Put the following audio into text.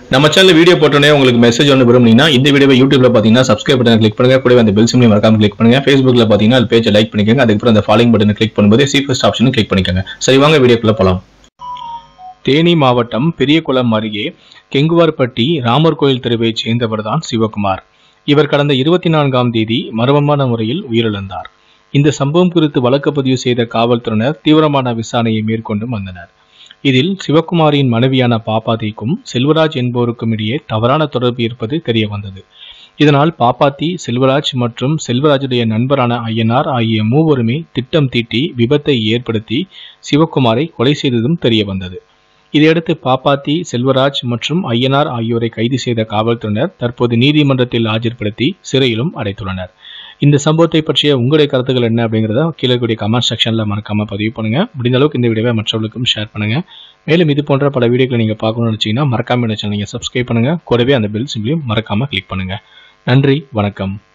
நம்ம channel video போட்டோன்னே உங்களுக்கு மெசேஜ் ஒன்று விரும்புனீங்கன்னா இந்த வீடியோவை யூடியூப்ல பார்த்தீங்கன்னா சப்ஸ்கிரைப் பட்டன் கிளிக் பண்ணுங்க கூடவே அந்த பெல் சிம்லையும் மறக்காம கிளிக் பண்ணுங்க ஃபேஸ்புக்ல பார்த்தீங்கன்னா அது பேஜை லைக் பண்ணிக்கோங்க அதுக்கப்புறம் அந்த ஃபாலோயிங் பட்டனை கிளிக் பண்ணும்போது சீஃபஸ்ட் ஆப்ஷனும் கிளிக் பண்ணிக்கோங்க சரி வாங்க வீடியோக்குள்ள போலாம் தேனி மாவட்டம் பெரியகுளம் அருகே கெங்குவார்பட்டி ராமர் கோயில் தெருவைச் சேர்ந்தவர்தான் சிவகுமார் இவர் கடந்த இருபத்தி நான்காம் தேதி மர்மமான முறையில் உயிரிழந்தார் இந்த சம்பவம் குறித்து வழக்கு பதிவு செய்த காவல்துறையினர் தீவிரமான விசாரணையை மேற்கொண்டு வந்தனர் இதில் சிவகுமாரின் மனைவியான பாப்பாத்திக்கும் செல்வராஜ் என்பவருக்கும் இடையே தவறான தொடர்பு இருப்பது தெரிய வந்தது இதனால் பாப்பாத்தி செல்வராஜ் மற்றும் செல்வராஜுடைய நண்பரான ஐயனார் ஆகிய மூவருமே திட்டம் தீட்டி விபத்தை ஏற்படுத்தி சிவகுமாரை கொலை செய்ததும் தெரிய வந்தது இதையடுத்து பாப்பாத்தி செல்வராஜ் மற்றும் ஐயனார் ஆகியோரை கைது செய்த காவல்துறையினர் தற்போது நீதிமன்றத்தில் ஆஜர்படுத்தி சிறையிலும் அடைத்துள்ளனர் இந்த சம்பவத்தை பற்றிய உங்களுடைய கருத்துக்கள் என்ன அப்படிங்கிறத கீழே கூடிய கமெண்ட் செக்ஷன்ல மறக்காம பதிவு பண்ணுங்க முடிந்த அளவுக்கு இந்த வீடியோவை மற்றவர்களுக்கும் ஷேர் பண்ணுங்க மேலும் இது போன்ற பல வீடியோக்களை நீங்க பார்க்கணும்னு நினைச்சீங்கன்னா மறக்காம இந்த சேனல் நீங்க சப்ஸ்கிரைப் பண்ணுங்க கூடவே அந்த பெல் சிம்லையும் மறக்காம கிளிக் பண்ணுங்க நன்றி வணக்கம்